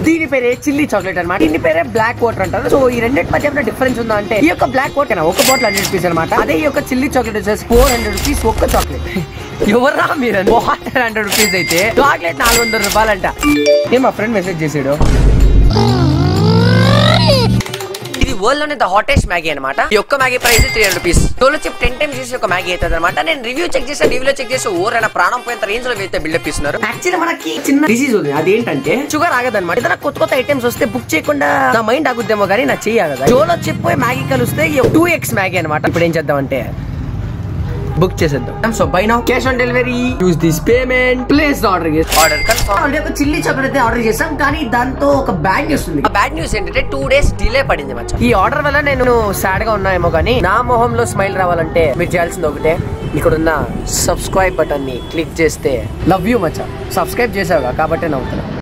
దీని పేరే chilli chocolate అనమాట దీని పేరే బ్లాక్ వాటర్ అంటారు సో ఈ రెండింటి మధ్య ఏమైనా డిఫరెన్స్ ఉందా అంటే ఈ యొక్క బ్లాక్ వాటర్ ఒక బాటిల్ హండ్రెడ్ రూపీస్ అనమాట అదే ఈ యొక్క చిల్లీ చాక్లెట్ వచ్చేసి ఫోర్ హండ్రెడ్ రూపీస్ ఒక్క చాక్లెట్ ఎవర్రా మీరు వాటర్ హండ్రెడ్ రూపీస్ అయితే చాక్లెట్ నాలుగు వందల రూపాయలంట ఏ మా ఫ్రెండ్ మెసేజ్ చేసాడు ఇది వరల్డ్ లోనే ద హాటెస్ట్ మ్యాగీ అనమాట ఈ ఒక్క Maggi price three hundred rupees టోలో చిప్ టెన్ టైమ్స్ చేసి ఒక మ్యాగీ అవుతుంది అనమాట నేను రివ్యూ చెక్ చేసి రివ్యూలో చెక్ చేసి ఓరైనా ప్రాణం పోయేంత రేంజ్ లో అయితే బిల్డప్ ఇస్తున్నారు యాక్చువల్లీ మనకి చిన్న డిసీజ్ ఉంది అదేంటంటే షుగర్ ఆగదన్నమాట ఏదైనా కొత్త కొత్త ఐటమ్స్ వస్తే బుక్ చేయకుండా నా మైండ్ ఆగుద్దేమో కానీ నా చెయ్యి ఆగదు టోలో చిప్ మ్యాగీ కలిస్తే టూ ఎక్స్ మ్యాగీ అనమాట ఇప్పుడు ఏం చేద్దాం అంటే బుక్ చేసేద్దాం so buy now cash on delivery use this payment place order order confirm already ఒక చిల్లీ చాక్లెట్ అయితే ఆర్డర్ చేసాం కానీ దాంతో ఒక బ్యాడ్ న్యూస్ ఉంది ఆ బ్యాడ్ న్యూస్ ఏంటంటే టూ డేస్ డిలే పడింది మచ్చ ఈ ఆర్డర్ వల్ల నేను సాడ్ గా ఉన్నాయేమో కానీ నా మొహంలో స్మైల్ రావాలంటే మీరు చేయాల్సింది ఒకటే ఇక్కడ ఉన్న సబ్స్క్రైబ్ బటన్ ని క్లిక్ చేస్తే లవ్ యూ మచ్చ సబ్స్క్రైబ్ చేసావుగా కాబట్టి నవ్వుతున్నా